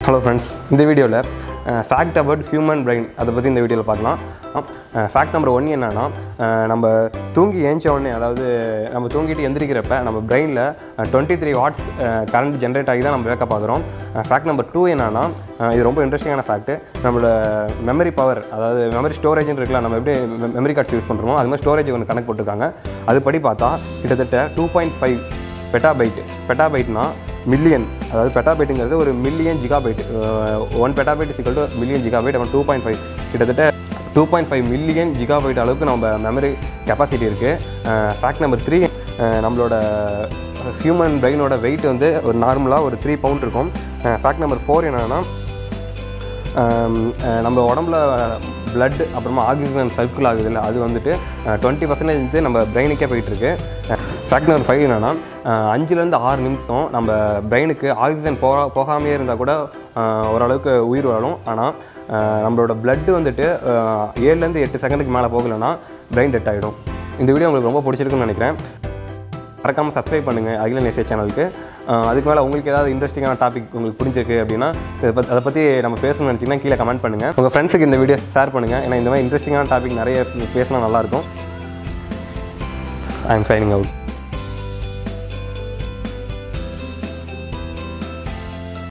hello friends இந்த வீடியோவில் fact about human brain அதை பற்றி இந்த வீடியோவில் பார்க்கலாம் ஃபேக்ட் நம்பர் ஒன் என்னன்னா அஹ், நம்ம தூங்கி ஏஞ்ச உடனே அதாவது நம்ம தூங்கிட்டு எந்திரிக்கிறப்ப நம்ம பிரெயினில் twenty three watts current generate ஆகி தான் நம்ம வேக்கப் ஆகுறோம் ஃபேக்ட் நம்பர் டூ என்னன்னா அஹ், இது ரொம்ப இன்ட்ரெஸ்டிங்கான ஃபேக்ட் நம்மளோட மெமரி பவர் அதாவது மெமரி ஸ்டோரேஜ்னு இருக்குல்ல நம்ம எப்படி மெமரி கார்ட்ஸ் யூஸ் பண்ணுறோமோ அது மாதிரி ஸ்டோரேஜ் ஒன்று கணக்கு போட்டிருக்காங்க அதுபடி பார்த்தா கிட்டத்தட்ட டூ பாயிண்ட் ஃபைவ் பெட்டாபைட் பெட்டாபைட்னா மில்லியன் அதாவது பெட்டாபைட்டுங்கிறது ஒரு million gigabyte one petabyte equal to million gigabyte அப்புறம் டூ பாயிண்ட் ஃபைவ் கிட்டத்தட்ட two point five million gigabyte அளவுக்கு நம்ம மெமரி கெப்பாசிட்டி இருக்குது ஃபேக்ட் நம்பர் த்ரீ நம்மளோட ஹியூமன் பிரெயினோட வெயிட் வந்து ஒரு நார்மலாக ஒரு த்ரீ பவுண்ட் இருக்கும் ஃபேக்ட் நம்பர் ஃபோர் என்னென்னா ஆம், அஹ் நம்ம உடம்புல blood அப்புறமா ஆக்சிஜன் சர்க்கிள் ஆகுது இல்லை அது வந்துட்டு டுவெண்ட்டி பர்சன்டேஜ் வந்து நம்ம பிரெயினுக்கே போயிட்டுருக்கு ஃபேக்ட் நம்பர் ஃபைவ் என்னென்னா அஞ்சுலேருந்து ஆறு நிமிஷம் நம்ம பிரெயினுக்கு ஆக்சிஜன் போகா போகாமையே இருந்தால் கூட அஹ், ஓரளவுக்கு உயிர் வாழும் ஆனால் அஹ், நம்மளோட blood வந்துட்டு அஹ், ஏழுலேருந்து எட்டு செகண்டுக்கு மேலே போகலைன்னா பிரெயின் டெட் ஆகிடும் இந்த வீடியோ உங்களுக்கு ரொம்ப பிடிச்சிருக்குன்னு நினைக்கிறேன் மறக்காமல் சப்ஸ்கிரைப் பண்ணுங்கள் அகில நேசிய சேனலுக்கு அஹ் அதுக்கு மேலே உங்களுக்கு ஏதாவது இன்ட்ரெஸ்டிங்கான டாபிக் உங்களுக்கு புரிஞ்சிருக்கு அப்படின்னா இதை பற்றி அதை பற்றி நம்ம பேசணும்னு நினச்சிங்கன்னா கீழே கமெண்ட் பண்ணுங்கள் உங்கள் ஃப்ரெண்ட்ஸுக்கு இந்த வீடியோ ஷேர் பண்ணுங்கள் ஏன்னா இந்த மாதிரி இன்ட்ரெஸ்டிங்கான டாபிக் நிறைய பேசினா நல்லாயிருக்கும் ஐ எம் சைனிங் அவுட்